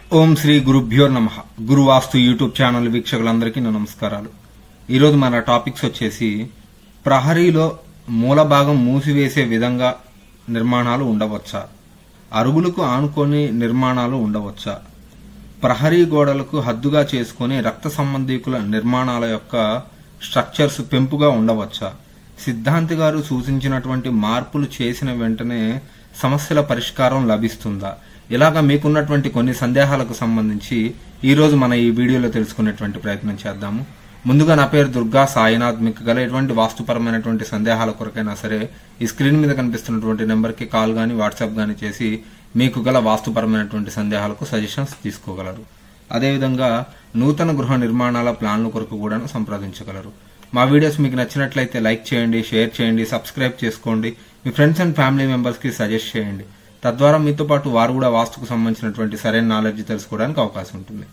ఓం శ్రీ గురుభ్యో నమ గురువాస్తు YouTube channel వీక్షకులందరికీ నా నమస్కారాలు ఈరోజు మన టాపిక్స్ వచ్చేసి ప్రహరీలో మూల భాగం మూసివేసే విధంగా నిర్మాణాలు ఉండవచ్చా అరుగులకు ఆనుకొని నిర్మాణాలు ఉండవచ్చా ప్రహరీ గోడలకు హద్దుగా చేసుకుని రక్త సంబంధీకుల నిర్మాణాల యొక్క స్ట్రక్చర్స్ పెంపుగా ఉండవచ్చా సిద్ధాంతి గారు సూచించినటువంటి మార్పులు చేసిన వెంటనే సమస్యల పరిష్కారం లభిస్తుందా ఇలాగా మీకున్నటువంటి కొన్ని సందేహాలకు సంబంధించి ఈ రోజు మన ఈ వీడియోలో తెలుసుకునేటువంటి ప్రయత్నం చేద్దాము ముందుగా నా పేరు దుర్గా సాయినాథ్ మీకు గల ఎటువంటి వాస్తుపరమైనటువంటి సందేహాల కొరకైనా సరే ఈ స్క్రీన్ మీద కనిపిస్తున్నటువంటి నెంబర్కి కాల్ గానీ వాట్సాప్ గానీ చేసి మీకు గల వాస్తుపరమైనటువంటి సందేహాలకు సజెషన్స్ తీసుకోగలరు అదేవిధంగా నూతన గృహ నిర్మాణాల ప్లాన్ల కొరకు కూడా సంప్రదించగలరు మా వీడియోస్ మీకు నచ్చినట్లయితే లైక్ చేయండి షేర్ చేయండి సబ్స్క్రైబ్ చేసుకోండి మీ ఫ్రెండ్స్ అండ్ ఫ్యామిలీ మెంబర్స్ కి సజెస్ట్ చేయండి తద్వారా మీతో పాటు వారు కూడా వాస్తుకు సంబంధించినటువంటి సరైన నాలెడ్జ్ తెలుసుకోవడానికి అవకాశం ఉంటుంది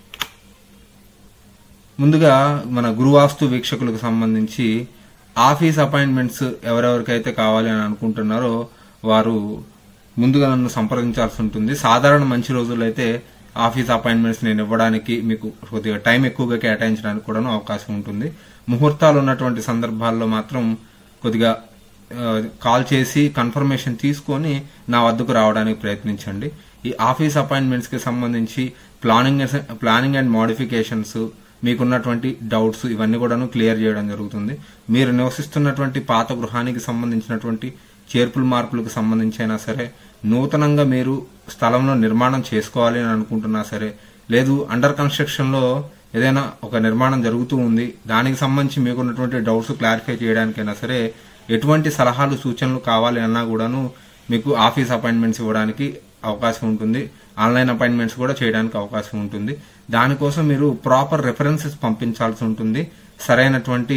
ముందుగా మన గురువాస్తు వీక్షకులకు సంబంధించి ఆఫీస్ అపాయింట్మెంట్స్ ఎవరెవరికైతే కావాలి అని అనుకుంటున్నారో వారు ముందుగా నన్ను సంప్రదించాల్సి ఉంటుంది సాధారణ మంచి రోజుల్లో అయితే ఆఫీస్ అపాయింట్మెంట్స్ నేను ఇవ్వడానికి మీకు కొద్దిగా టైం ఎక్కువగా కేటాయించడానికి కూడా అవకాశం ఉంటుంది ముహూర్తాలు ఉన్నటువంటి సందర్భాల్లో మాత్రం కొద్దిగా ఆ, కాల్ చేసి కన్ఫర్మేషన్ తీసుకొని నా వద్దకు రావడానికి ప్రయత్నించండి ఈ ఆఫీస్ అపాయింట్మెంట్స్ కి సంబంధించి ప్లానింగ్ ప్లానింగ్ అండ్ మోడిఫికేషన్స్ మీకున్నటువంటి డౌట్స్ ఇవన్నీ కూడాను క్లియర్ చేయడం జరుగుతుంది మీరు నివసిస్తున్నటువంటి పాత గృహానికి సంబంధించినటువంటి చేర్పులు మార్పులకు సంబంధించి అయినా సరే నూతనంగా మీరు స్థలంలో నిర్మాణం చేసుకోవాలి అని అనుకుంటున్నా సరే లేదు అండర్ కన్స్ట్రక్షన్ లో ఏదైనా ఒక నిర్మాణం జరుగుతూ ఉంది దానికి సంబంధించి మీకున్నటువంటి డౌట్స్ క్లారిఫై చేయడానికైనా సరే ఎటువంటి సలహాలు సూచనలు కావాలి అన్నా కూడాను మీకు ఆఫీస్ అపాయింట్మెంట్స్ ఇవ్వడానికి అవకాశం ఉంటుంది ఆన్లైన్ అపాయింట్మెంట్స్ కూడా చేయడానికి అవకాశం ఉంటుంది దానికోసం మీరు ప్రాపర్ రెఫరెన్సెస్ పంపించాల్సి ఉంటుంది సరైనటువంటి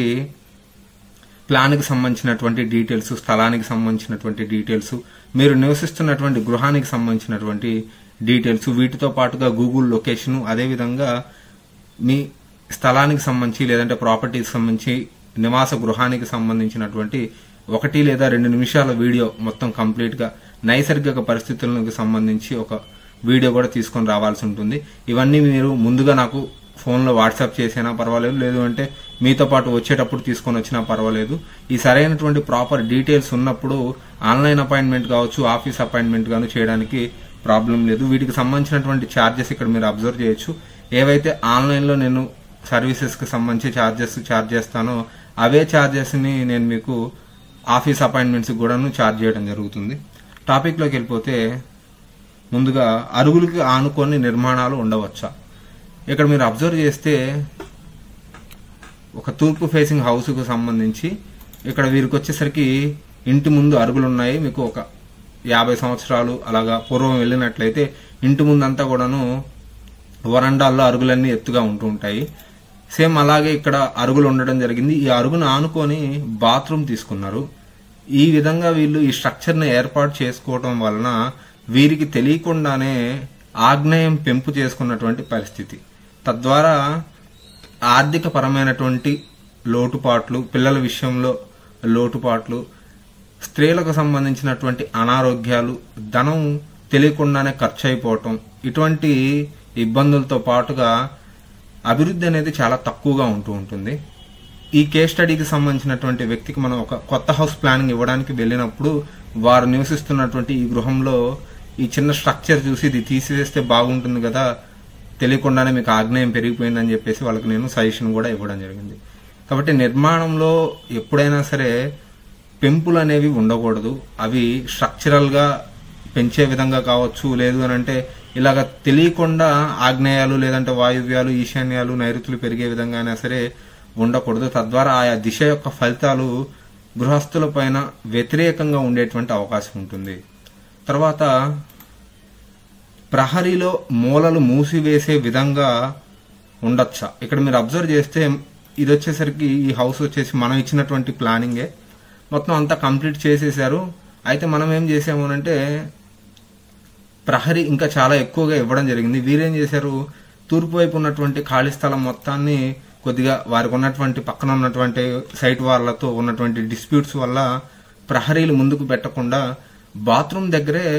ప్లాన్కి సంబంధించినటువంటి డీటెయిల్స్ స్థలానికి సంబంధించినటువంటి డీటెయిల్స్ మీరు నివసిస్తున్నటువంటి గృహానికి సంబంధించినటువంటి డీటెయిల్స్ వీటితో పాటుగా గూగుల్ లొకేషన్ అదేవిధంగా మీ స్థలానికి సంబంధించి లేదంటే ప్రాపర్టీకి సంబంధించి నివాస గృహానికి సంబంధించినటువంటి ఒకటి లేదా రెండు నిమిషాల వీడియో మొత్తం కంప్లీట్ గా నైసర్గిక పరిస్థితులకు సంబంధించి ఒక వీడియో కూడా తీసుకొని రావాల్సి ఉంటుంది ఇవన్నీ మీరు ముందుగా నాకు ఫోన్లో వాట్సాప్ చేసినా పర్వాలేదు లేదు అంటే మీతో పాటు వచ్చేటప్పుడు తీసుకొని వచ్చినా పర్వాలేదు ఈ సరైనటువంటి ప్రాపర్ డీటెయిల్స్ ఉన్నప్పుడు ఆన్లైన్ అపాయింట్మెంట్ కావచ్చు ఆఫీస్ అపాయింట్మెంట్ గాను చేయడానికి ప్రాబ్లం లేదు వీటికి సంబంధించినటువంటి ఛార్జెస్ ఇక్కడ మీరు అబ్జర్వ్ చేయొచ్చు ఏవైతే ఆన్లైన్లో నేను సర్వీసెస్కి సంబంధించి ఛార్జెస్ ఛార్జ్ చేస్తానో అవే ఛార్జెస్ని నేను మీకు ఆఫీస్ అపాయింట్మెంట్స్ కూడాను ఛార్జ్ చేయడం జరుగుతుంది టాపిక్లోకి వెళ్ళిపోతే ముందుగా అరుగులకి ఆనుకొని నిర్మాణాలు ఉండవచ్చా ఇక్కడ మీరు అబ్జర్వ్ చేస్తే ఒక తూర్పు ఫేసింగ్ హౌస్ కు సంబంధించి ఇక్కడ వీరికి వచ్చేసరికి ఇంటి ముందు అరుగులు ఉన్నాయి మీకు ఒక యాభై సంవత్సరాలు అలాగా పూర్వం వెళ్ళినట్లయితే ఇంటి ముందు అంతా కూడాను వరండాల్లో అరుగులన్నీ ఎత్తుగా ఉంటూ ఉంటాయి సేమ్ అలాగే ఇక్కడ అరుగులు ఉండడం జరిగింది ఈ అరుగును ఆనుకొని బాత్రూమ్ తీసుకున్నారు ఈ విధంగా వీళ్ళు ఈ స్ట్రక్చర్ ని ఏర్పాటు చేసుకోవడం వలన వీరికి తెలియకుండానే ఆగ్నేయం పెంపు చేసుకున్నటువంటి పరిస్థితి తద్వారా ఆర్థిక పరమైనటువంటి లోటుపాట్లు పిల్లల విషయంలో లోటుపాట్లు స్త్రీలకు సంబంధించినటువంటి అనారోగ్యాలు ధనం తెలియకుండానే ఖర్చు అయిపోవటం ఇటువంటి ఇబ్బందులతో పాటుగా అభివృద్ధి అనేది చాలా తక్కువగా ఉంటూ ఉంటుంది ఈ కేస్ స్టడీకి సంబంధించినటువంటి వ్యక్తికి మనం ఒక కొత్త హౌస్ ప్లానింగ్ ఇవ్వడానికి వెళ్ళినప్పుడు వారు నివసిస్తున్నటువంటి ఈ గృహంలో ఈ చిన్న స్ట్రక్చర్ చూసి ఇది తీసివేస్తే బాగుంటుంది కదా తెలియకుండానే మీకు ఆగ్నేయం పెరిగిపోయిందని చెప్పేసి వాళ్ళకి నేను సజెషన్ కూడా ఇవ్వడం జరిగింది కాబట్టి నిర్మాణంలో ఎప్పుడైనా సరే పెంపులు అనేవి ఉండకూడదు అవి స్ట్రక్చరల్ గా పెంచే విధంగా కావచ్చు లేదు అని అంటే ఇలాగ తెలియకుండా ఆగ్నేయాలు లేదంటే వాయువ్యాలు ఈశాన్యాలు నైరుతులు పెరిగే విధంగా అయినా సరే ఉండకూడదు తద్వారా ఆయా దిశ యొక్క ఫలితాలు గృహస్థుల పైన వ్యతిరేకంగా ఉండేటువంటి అవకాశం ఉంటుంది తర్వాత ప్రహరీలో మూలలు మూసివేసే విధంగా ఉండొచ్చా ఇక్కడ మీరు అబ్జర్వ్ చేస్తే ఇది వచ్చేసరికి ఈ హౌస్ వచ్చేసి మనం ఇచ్చినటువంటి ప్లానింగే మొత్తం అంతా కంప్లీట్ చేసేసారు అయితే మనం ఏం చేసాము అంటే ప్రహరీ ఇంకా చాలా ఎక్కువగా ఇవ్వడం జరిగింది వీరేం చేశారు తూర్పు వైపు ఉన్నటువంటి ఖాళీ స్థలం మొత్తాన్ని కొద్దిగా వారికి ఉన్నటువంటి పక్కన ఉన్నటువంటి సైట్ వాళ్ళతో ఉన్నటువంటి డిస్ప్యూట్స్ వల్ల ప్రహరీలు ముందుకు పెట్టకుండా బాత్రూమ్ దగ్గరే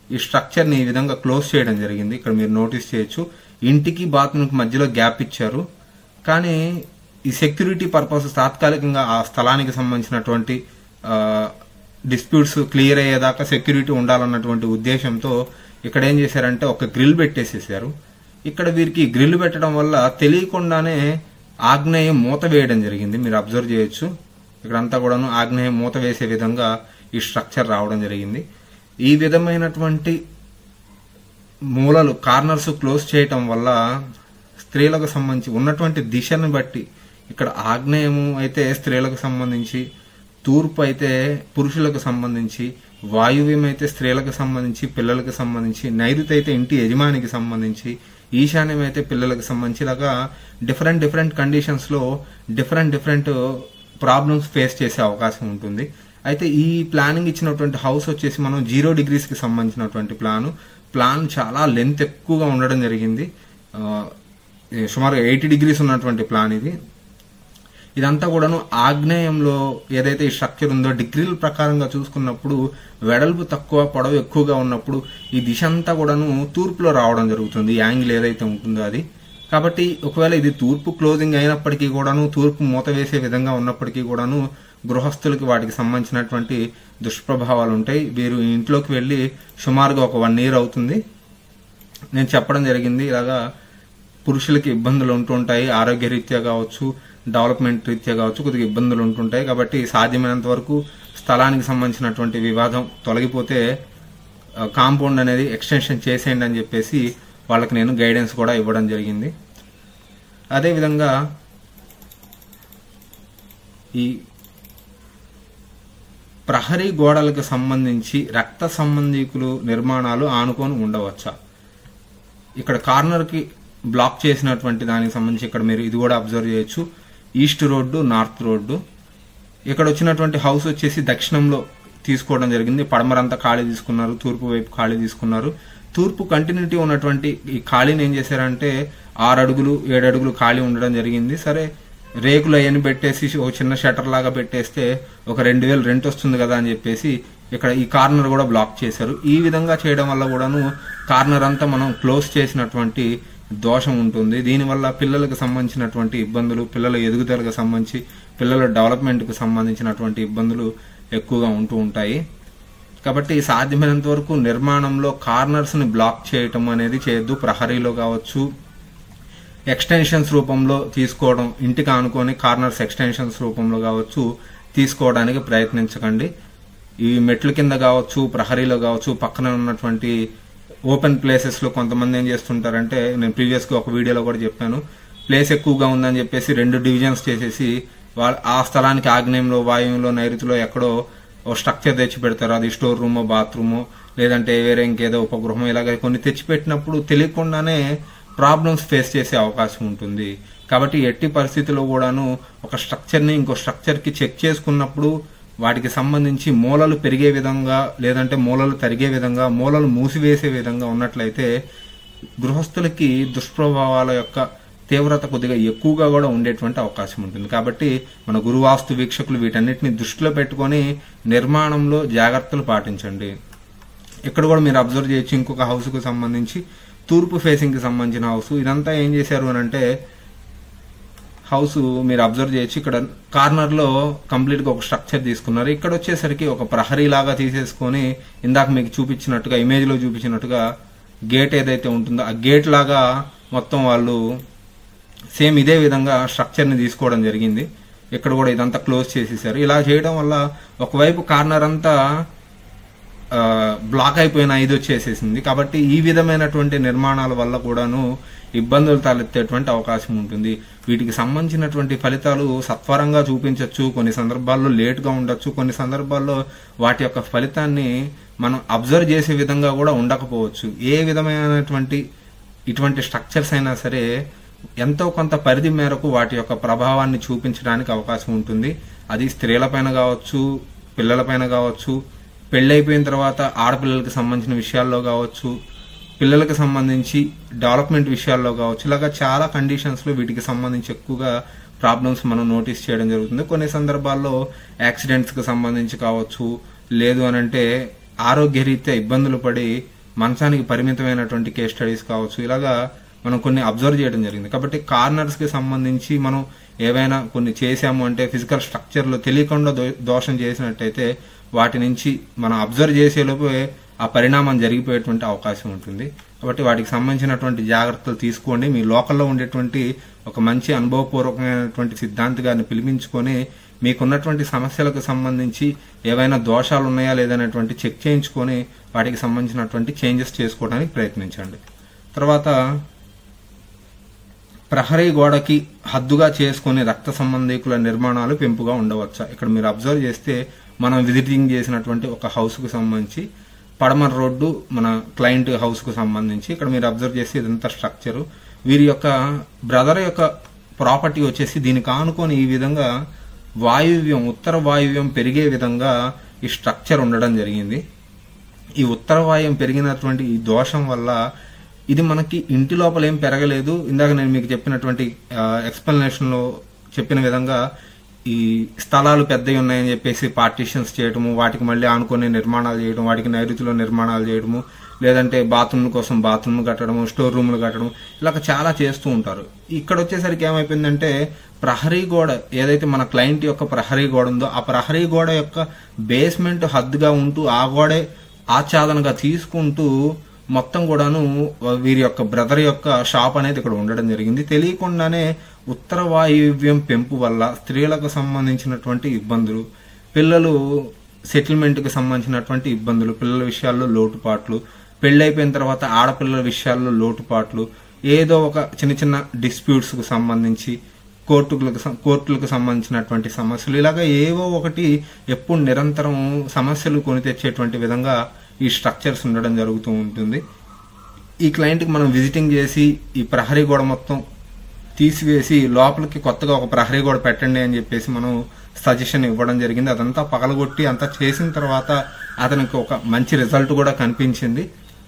ఈ స్ట్రక్చర్ ని ఈ విధంగా క్లోజ్ చేయడం జరిగింది ఇక్కడ మీరు నోటీస్ చేయొచ్చు ఇంటికి బాత్రూమ్ కి మధ్యలో గ్యాప్ ఇచ్చారు కానీ ఈ సెక్యూరిటీ పర్పస్ తాత్కాలికంగా ఆ స్థలానికి సంబంధించినటువంటి డిస్ప్యూట్స్ క్లియర్ అయ్యేదాకా సెక్యూరిటీ ఉండాలన్నటువంటి ఉద్దేశంతో ఇక్కడ ఏం చేశారంటే ఒక గ్రిల్ పెట్టేసేసారు ఇక్కడ వీరికి గ్రిల్ పెట్టడం వల్ల తెలియకుండానే ఆగ్నేయం మూత వేయడం జరిగింది మీరు అబ్జర్వ్ చేయొచ్చు ఇక్కడంతా కూడాను ఆగ్నేయం మూత వేసే విధంగా ఈ స్ట్రక్చర్ రావడం జరిగింది ఈ విధమైనటువంటి మూలలు కార్నర్స్ క్లోజ్ చేయటం వల్ల స్త్రీలకు సంబంధించి ఉన్నటువంటి దిశను బట్టి ఇక్కడ ఆగ్నేయము అయితే స్త్రీలకు సంబంధించి తూర్పు అయితే పురుషులకు సంబంధించి వాయువ్యం అయితే స్త్రీలకు సంబంధించి పిల్లలకు సంబంధించి నైరుతి అయితే ఇంటి యజమానికి సంబంధించి ఈశాన్యం అయితే పిల్లలకు సంబంధించి ఇలాగా డిఫరెంట్ డిఫరెంట్ కండిషన్స్ లో డిఫరెంట్ డిఫరెంట్ ప్రాబ్లమ్స్ ఫేస్ చేసే అవకాశం ఉంటుంది అయితే ఈ ప్లానింగ్ ఇచ్చినటువంటి హౌస్ వచ్చేసి మనం జీరో డిగ్రీస్ కి సంబంధించినటువంటి ప్లాన్ ప్లాన్ చాలా లెంత్ ఎక్కువగా ఉండడం జరిగింది ఆ, ఏ సుమారు ఎయిటీ డిగ్రీస్ ఉన్నటువంటి ప్లాన్ ఇది ఇదంతా కూడాను ఆగ్నేయంలో ఏదైతే ఈ స్ట్రక్చర్ ఉందో డిగ్రీల ప్రకారంగా చూసుకున్నప్పుడు వెడల్పు తక్కువ పొడవు ఎక్కువగా ఉన్నప్పుడు ఈ దిశ అంతా కూడాను తూర్పులో రావడం జరుగుతుంది ఈ యాంగిల్ ఏదైతే ఉంటుందో అది కాబట్టి ఒకవేళ ఇది తూర్పు క్లోజింగ్ అయినప్పటికీ కూడాను తూర్పు మూత వేసే విధంగా ఉన్నప్పటికీ కూడాను గృహస్థులకి వాటికి సంబంధించినటువంటి దుష్ప్రభావాలు ఉంటాయి వీరు ఈ ఇంట్లోకి వెళ్ళి సుమారుగా ఒక వన్ ఇయర్ అవుతుంది నేను చెప్పడం జరిగింది ఇలాగా పురుషులకి ఇబ్బందులు ఉంటుంటాయి ఆరోగ్య రీత్యా కావచ్చు డెవలప్మెంట్ రీత్యా కావచ్చు కొద్దిగా ఇబ్బందులు ఉంటుంటాయి కాబట్టి సాధ్యమైనంత వరకు స్థలానికి సంబంధించినటువంటి వివాదం తొలగిపోతే ఆ, కాంపౌండ్ అనేది ఎక్స్టెన్షన్ చేసేయండి అని చెప్పేసి వాళ్ళకి నేను గైడెన్స్ కూడా ఇవ్వడం జరిగింది అదేవిధంగా ఈ ప్రహరీ గోడలకు సంబంధించి రక్త సంబంధికులు నిర్మాణాలు ఆనుకొని ఉండవచ్చా ఇక్కడ కార్నర్ కి బ్లాక్ చేసినటువంటి దానికి సంబంధించి ఇక్కడ మీరు ఇది కూడా అబ్జర్వ్ చేయొచ్చు ఈస్ట్ రోడ్డు నార్త్ రోడ్డు ఇక్కడ వచ్చినటువంటి హౌస్ వచ్చేసి దక్షిణంలో తీసుకోవడం జరిగింది పడమరంతా ఖాళీ తీసుకున్నారు తూర్పు వైపు ఖాళీ తీసుకున్నారు తూర్పు కంటిన్యూటీ ఉన్నటువంటి ఈ ఖాళీని ఏం చేశారంటే ఆరు అడుగులు ఏడు అడుగులు ఖాళీ ఉండడం జరిగింది సరే రేకులు అవన్నీ పెట్టేసి ఒక చిన్న షటర్ లాగా పెట్టేస్తే ఒక రెండు వేలు రెంట్ వస్తుంది కదా అని చెప్పేసి ఇక్కడ ఈ కార్నర్ కూడా బ్లాక్ చేశారు ఈ విధంగా చేయడం వల్ల కూడాను కార్నర్ అంతా మనం క్లోజ్ చేసినటువంటి దోషం ఉంటుంది దీనివల్ల పిల్లలకు సంబంధించినటువంటి ఇబ్బందులు పిల్లల ఎదుగుదలకు సంబంధించి పిల్లల డెవలప్మెంట్కు సంబంధించినటువంటి ఇబ్బందులు ఎక్కువగా ఉంటూ ఉంటాయి కాబట్టి సాధ్యమైనంత వరకు నిర్మాణంలో కార్నర్స్ ని బ్లాక్ చేయటం అనేది చేయొద్దు ప్రహరీలో కావచ్చు ఎక్స్టెన్షన్స్ రూపంలో తీసుకోవడం ఇంటికి ఆనుకొని కార్నర్స్ ఎక్స్టెన్షన్స్ రూపంలో కావచ్చు తీసుకోవడానికి ప్రయత్నించకండి ఈ మెట్ల కింద కావచ్చు ప్రహరీలో కావచ్చు పక్కన ఉన్నటువంటి ఓపెన్ ప్లేసెస్ లో కొంతమంది ఏం చేస్తుంటారంటే నేను ప్రీవియస్ గా ఒక వీడియోలో కూడా చెప్పాను ప్లేస్ ఎక్కువగా ఉందని చెప్పేసి రెండు డివిజన్స్ చేసేసి వాళ్ళ ఆ స్థలానికి ఆగ్నేయంలో వాయువులో నైరుతిలో ఎక్కడో ఓ స్ట్రక్చర్ తెచ్చి పెడతారు అది స్టోర్ రూమో బాత్రూమో లేదంటే వేరే ఇంకేదో ఉపగృహం ఇలాగ కొన్ని తెచ్చిపెట్టినప్పుడు తెలియకుండానే ప్రాబ్లమ్స్ ఫేస్ చేసే అవకాశం ఉంటుంది కాబట్టి ఎట్టి పరిస్థితుల్లో కూడాను ఒక స్ట్రక్చర్ ని ఇంకో స్ట్రక్చర్ కి చెక్ చేసుకున్నప్పుడు వాటికి సంబంధించి మూలలు పెరిగే విధంగా లేదంటే మూలలు తరిగే విధంగా మూలలు మూసివేసే విధంగా ఉన్నట్లయితే గృహస్థులకి దుష్ప్రభావాల యొక్క తీవ్రత కొద్దిగా ఎక్కువగా కూడా ఉండేటువంటి అవకాశం ఉంటుంది కాబట్టి మన గురువాస్తు వీక్షకులు వీటన్నిటిని దృష్టిలో పెట్టుకొని నిర్మాణంలో జాగ్రత్తలు పాటించండి ఇక్కడ కూడా మీరు అబ్జర్వ్ చేయొచ్చు ఇంకొక హౌస్ కు సంబంధించి తూర్పు ఫేసింగ్ కి సంబంధించిన హౌస్ ఇదంతా ఏం చేశారు అని అంటే హౌస్ మీరు అబ్జర్వ్ చేయొచ్చు ఇక్కడ కార్నర్ లో కంప్లీట్ గా ఒక స్ట్రక్చర్ తీసుకున్నారు ఇక్కడ వచ్చేసరికి ఒక ప్రహరీ లాగా తీసేసుకొని ఇందాక మీకు చూపించినట్టుగా ఇమేజ్ లో చూపించినట్టుగా గేట్ ఏదైతే ఉంటుందో ఆ గేట్ లాగా మొత్తం వాళ్ళు సేమ్ ఇదే విధంగా స్ట్రక్చర్ ని తీసుకోవడం జరిగింది ఇక్కడ కూడా ఇదంతా క్లోజ్ చేసేసారు ఇలా చేయడం వల్ల ఒకవైపు కార్నర్ అంతా ఆ, బ్లాక్ అయిపోయిన ఇది వచ్చేసేసింది కాబట్టి ఈ విధమైనటువంటి నిర్మాణాల వల్ల కూడాను ఇబ్బందులు తలెత్తేటువంటి అవకాశం ఉంటుంది వీటికి సంబంధించినటువంటి ఫలితాలు సత్వరంగా చూపించవచ్చు కొన్ని సందర్భాల్లో లేట్ గా ఉండొచ్చు కొన్ని సందర్భాల్లో వాటి యొక్క ఫలితాన్ని మనం అబ్జర్వ్ చేసే విధంగా కూడా ఉండకపోవచ్చు ఏ విధమైనటువంటి ఇటువంటి స్ట్రక్చర్స్ అయినా సరే ఎంతో కొంత పరిధి మేరకు వాటి యొక్క ప్రభావాన్ని చూపించడానికి అవకాశం ఉంటుంది అది స్త్రీలపైన కావచ్చు పిల్లలపైన కావచ్చు పెళ్ళైపోయిన తర్వాత ఆడపిల్లలకి సంబంధించిన విషయాల్లో కావచ్చు పిల్లలకు సంబంధించి డెవలప్మెంట్ విషయాల్లో కావచ్చు ఇలాగా చాలా కండిషన్స్ లో వీటికి సంబంధించి ఎక్కువగా ప్రాబ్లమ్స్ మనం నోటీస్ చేయడం జరుగుతుంది కొన్ని సందర్భాల్లో యాక్సిడెంట్స్ కి సంబంధించి కావచ్చు లేదు అని అంటే ఆరోగ్యరీత్యా ఇబ్బందులు పడి మంచానికి పరిమితమైనటువంటి కేస్ స్టడీస్ కావచ్చు ఇలాగా మనం కొన్ని అబ్జర్వ్ చేయడం జరిగింది కాబట్టి కార్నర్స్ కి సంబంధించి మనం ఏవైనా కొన్ని చేశాము అంటే ఫిజికల్ స్ట్రక్చర్ లో తెలియకుండా దో- దోషం చేసినట్టయితే వాటి నుంచి మనం అబ్జర్వ్ చేసేలోపే ఆ పరిణామం జరిగిపోయేటువంటి అవకాశం ఉంటుంది కాబట్టి వాటికి సంబంధించినటువంటి జాగ్రత్తలు తీసుకోండి మీ లోకల్లో ఉండేటువంటి ఒక మంచి అనుభవపూర్వకమైనటువంటి సిద్ధాంతి గారిని పిలిపించుకొని మీకున్నటువంటి సమస్యలకు సంబంధించి ఏవైనా దోషాలు ఉన్నాయా లేదనేటువంటి చెక్ చేయించుకొని వాటికి సంబంధించినటువంటి చేంజెస్ చేసుకోవడానికి ప్రయత్నించండి తర్వాత ప్రహరీ గోడకి హద్దుగా చేసుకుని రక్త సంబంధికుల నిర్మాణాలు పెంపుగా ఉండవచ్చా ఇక్కడ మీరు అబ్జర్వ్ చేస్తే మనం విజిటింగ్ చేసినటువంటి ఒక హౌస్ కు సంబంధించి పడమర రోడ్డు మన క్లయింట్ హౌస్ కు సంబంధించి ఇక్కడ మీరు అబ్జర్వ్ చేస్తే ఇదంతా స్ట్రక్చర్ వీరి యొక్క బ్రదర్ యొక్క ప్రాపర్టీ వచ్చేసి దీనికి ఆనుకొని ఈ విధంగా వాయువ్యం ఉత్తర వాయువ్యం పెరిగే విధంగా ఈ స్ట్రక్చర్ ఉండడం జరిగింది ఈ ఉత్తర వాయుం పెరిగినటువంటి ఈ దోషం వల్ల ఇది మనకి ఇంటి లోపల ఏం పెరగలేదు ఇందాక నేను మీకు చెప్పినటువంటి ఎక్స్ప్లెనేషన్ లో చెప్పిన విధంగా ఈ స్థలాలు పెద్దవి ఉన్నాయని చెప్పేసి పార్టీషన్స్ చేయడము వాటికి మళ్ళీ ఆనుకొని నిర్మాణాలు చేయడం వాటికి నైరుతిలో నిర్మాణాలు చేయడము లేదంటే బాత్రూమ్ల కోసం బాత్రూమ్ కట్టడము స్టోర్ రూమ్లు కట్టడం ఇలా చాలా చేస్తూ ఉంటారు ఇక్కడ వచ్చేసరికి ఏమైపోయిందంటే ప్రహరీ గోడ ఏదైతే మన క్లయింట్ యొక్క ప్రహరీ గోడ ఉందో ఆ ప్రహరీ గోడ యొక్క బేస్మెంట్ హద్దుగా ఉంటూ ఆ గోడే ఆచ్ఛాదనగా తీసుకుంటూ మొత్తం కూడాను వీరి యొక్క బ్రదర్ యొక్క షాప్ అనేది ఇక్కడ ఉండడం జరిగింది తెలియకుండానే ఉత్తర వాయువ్యం పెంపు వల్ల స్త్రీలకు సంబంధించినటువంటి ఇబ్బందులు పిల్లలు సెటిల్మెంట్ కి సంబంధించినటువంటి ఇబ్బందులు పిల్లల విషయాల్లో లోటుపాట్లు పెళ్ళైపోయిన తర్వాత ఆడపిల్లల విషయాల్లో లోటుపాట్లు ఏదో ఒక చిన్న చిన్న డిస్ప్యూట్స్ కు సంబంధించి కోర్టులకు సం- కోర్టులకు సంబంధించినటువంటి సమస్యలు ఇలాగా ఏవో ఒకటి ఎప్పుడు నిరంతరం సమస్యలు కొని తెచ్చేటువంటి విధంగా ఈ స్ట్రక్చర్స్ ఉండడం జరుగుతూ ఉంటుంది ఈ క్లయింట్కి మనం విజిటింగ్ చేసి ఈ ప్రహరీ గోడ మొత్తం తీసివేసి లోపలికి కొత్తగా ఒక ప్రహరీ గోడ పెట్టండి అని చెప్పేసి మనం సజెషన్ ఇవ్వడం జరిగింది అదంతా పగలగొట్టి అంతా చేసిన తర్వాత అతనికి ఒక మంచి రిజల్ట్ కూడా కనిపించింది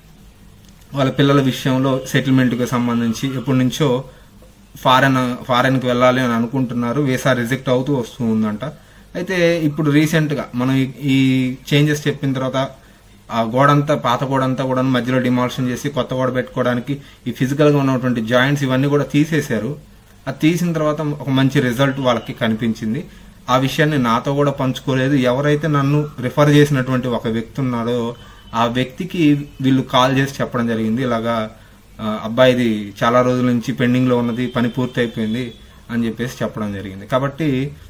వాళ్ళ పిల్లల విషయంలో సెటిల్మెంట్ కి సంబంధించి ఎప్పటి నుంచో ఫారెన్ ఫారెన్ కి వెళ్ళాలి అని అనుకుంటున్నారు వీసా రిజెక్ట్ అవుతూ వస్తూ ఉందంట అయితే ఇప్పుడు రీసెంట్ గా మనం ఈ- ఈ చేంజెస్ చెప్పిన తర్వాత ఆ గోడంతా పాత గోడంతా కూడా మధ్యలో డిమాల్షన్ చేసి కొత్త గోడ పెట్టుకోవడానికి ఈ ఫిజికల్ గా ఉన్నటువంటి జాయింట్స్ ఇవన్నీ కూడా తీసేశారు అది తీసిన తర్వాత ఒక మంచి రిజల్ట్ వాళ్ళకి కనిపించింది ఆ విషయాన్ని నాతో కూడా పంచుకోలేదు ఎవరైతే నన్ను రిఫర్ చేసినటువంటి ఒక వ్యక్తి ఉన్నాడో ఆ వ్యక్తికి వీళ్ళు కాల్ చేసి చెప్పడం జరిగింది ఇలాగా ఆ, అబ్బాయిది చాలా రోజుల నుంచి పెండింగ్ లో ఉన్నది పని పూర్తి అయిపోయింది అని చెప్పేసి చెప్పడం జరిగింది కాబట్టి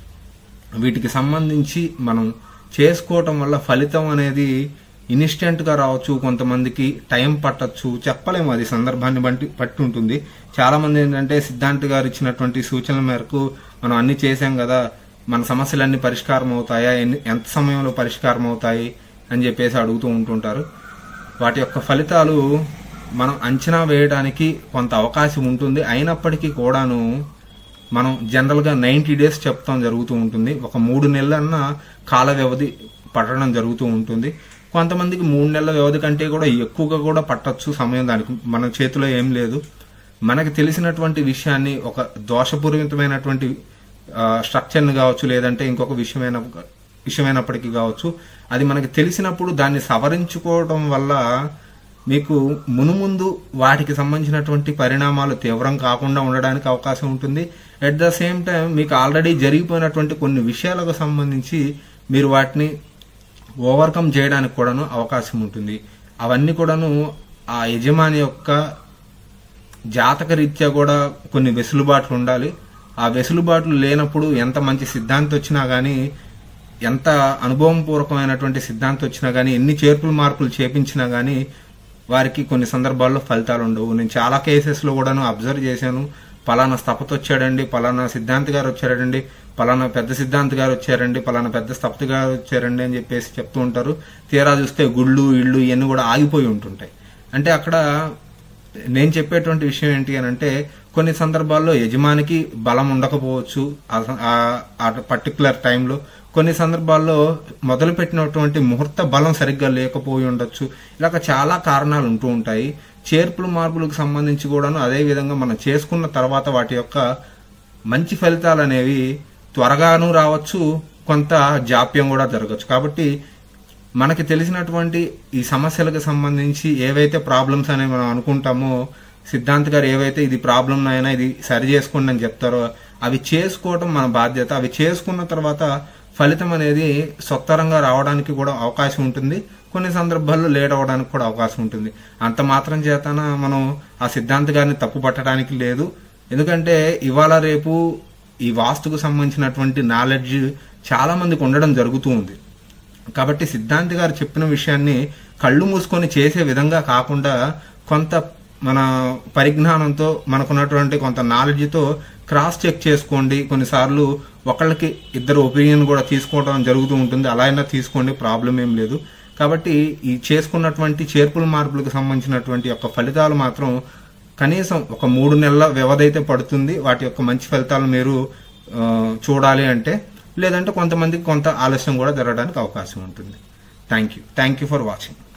వీటికి సంబంధించి మనం చేసుకోవటం వల్ల ఫలితం అనేది ఇన్స్టెంట్ గా రావచ్చు కొంతమందికి టైం పట్టచ్చు చెప్పలేము అది సందర్భాన్ని బట్టి పట్టి ఉంటుంది చాలా మంది ఏంటంటే సిద్ధాంత్ గారు ఇచ్చినటువంటి సూచనల మేరకు మనం అన్ని చేసాం కదా మన సమస్యలన్నీ పరిష్కారం అవుతాయా ఎన్ని- ఎంత సమయంలో పరిష్కారం అవుతాయి అని చెప్పేసి అడుగుతూ ఉంటుంటారు వాటి యొక్క ఫలితాలు మనం అంచనా వేయడానికి కొంత అవకాశం ఉంటుంది అయినప్పటికీ కూడాను మనం జనరల్ గా నైన్టీ డేస్ చెప్తాం జరుగుతూ ఉంటుంది ఒక మూడు నెలలన్న కాల వ్యవధి పట్టడం జరుగుతూ ఉంటుంది కొంతమందికి మూడు నెలల వ్యవధి కంటే కూడా ఎక్కువగా కూడా పట్టొచ్చు సమయం దానికి మన చేతిలో ఏం లేదు మనకి తెలిసినటువంటి విషయాన్ని ఒక దోషపూరితమైనటువంటి స్ట్రక్చర్ ని కావచ్చు లేదంటే ఇంకొక విషయమైన విషయమైనప్పటికీ కావచ్చు అది మనకి తెలిసినప్పుడు దాన్ని సవరించుకోవడం వల్ల మీకు మునుముందు వాటికి సంబంధించినటువంటి పరిణామాలు తీవ్రం కాకుండా ఉండడానికి అవకాశం ఉంటుంది అట్ ద సేమ్ టైం మీకు ఆల్రెడీ జరిగిపోయినటువంటి కొన్ని విషయాలకు సంబంధించి మీరు వాటిని ఓవర్కమ్ చేయడానికి కూడాను అవకాశం ఉంటుంది అవన్నీ కూడాను ఆ యజమాని యొక్క జాతక రీత్యా కూడా కొన్ని వెసులుబాట్లు ఉండాలి ఆ వెసులుబాట్లు లేనప్పుడు ఎంత మంచి సిద్ధాంతం వచ్చినా గానీ ఎంత అనుభవం పూర్వకమైనటువంటి సిద్ధాంతం వచ్చినా గానీ ఎన్ని చేర్పులు మార్పులు చేపించినా గానీ వారికి కొన్ని సందర్భాల్లో ఫలితాలు ఉండవు నేను చాలా కేసెస్ లో కూడాను అబ్జర్వ్ చేశాను పలానా స్థపత వచ్చాడండి పలానా సిద్ధాంత్ గారు వచ్చారండి పలానా పెద్ద సిద్ధాంత్ గారు వచ్చారండి పలానా పెద్ద స్థపతి గారు వచ్చారండి అని చెప్పేసి చెప్తూ ఉంటారు తీరా చూస్తే గుళ్ళు ఇళ్ళు ఇవన్నీ కూడా ఆగిపోయి ఉంటుంటాయి అంటే అక్కడ నేను చెప్పేటువంటి విషయం ఏంటి అని అంటే కొన్ని సందర్భాల్లో యజమానికి బలం ఉండకపోవచ్చు ఆ- ఆ- ఆ పర్టికులర్ టైంలో కొన్ని సందర్భాల్లో మొదలు పెట్టినటువంటి ముహూర్త బలం సరిగ్గా లేకపోయి ఉండొచ్చు ఇలాగ చాలా కారణాలు ఉంటూ ఉంటాయి చేర్పులు మార్పులకు సంబంధించి కూడాను అదే విధంగా మనం చేసుకున్న తర్వాత వాటి యొక్క మంచి ఫలితాలు అనేవి త్వరగాను రావచ్చు కొంత జాప్యం కూడా జరగచ్చు కాబట్టి మనకి తెలిసినటువంటి ఈ సమస్యలకు సంబంధించి ఏవైతే ప్రాబ్లమ్స్ అనేవి మనం అనుకుంటామో సిద్ధాంత్ గారు ఏవైతే ఇది ప్రాబ్లం అయినా ఇది సరి చేసుకోండి అని చెప్తారో అవి చేసుకోవడం మన బాధ్యత అవి చేసుకున్న తర్వాత ఫలితం అనేది సొత్తరంగా రావడానికి కూడా అవకాశం ఉంటుంది కొన్ని సందర్భాల్లో లేట్ అవ్వడానికి కూడా అవకాశం ఉంటుంది అంత మాత్రం చేతన మనం ఆ సిద్ధాంత్ గారిని తప్పు పట్టడానికి లేదు ఎందుకంటే ఇవాళ రేపు ఈ వాస్తుకు సంబంధించినటువంటి నాలెడ్జ్ చాలా మందికి ఉండడం జరుగుతూ ఉంది కాబట్టి సిద్ధాంతి గారు చెప్పిన విషయాన్ని కళ్ళు మూసుకొని చేసే విధంగా కాకుండా కొంత మన పరిజ్ఞానంతో మనకున్నటువంటి కొంత నాలెడ్జ్తో క్రాస్ చెక్ చేసుకోండి కొన్నిసార్లు ఒకళ్ళకి ఇద్దరు ఒపీనియన్ కూడా తీసుకోవడం జరుగుతూ ఉంటుంది అలా అయినా తీసుకోండి ప్రాబ్లం ఏం లేదు కాబట్టి ఈ చేసుకున్నటువంటి చేర్పుల మార్పులకు సంబంధించినటువంటి యొక్క ఫలితాలు మాత్రం కనీసం ఒక మూడు నెలల వ్యవధి అయితే పడుతుంది వాటి యొక్క మంచి ఫలితాలు మీరు ఆ, చూడాలి అంటే లేదంటే కొంతమందికి కొంత ఆలస్యం కూడా జరగడానికి అవకాశం ఉంటుంది thank you thank you for watching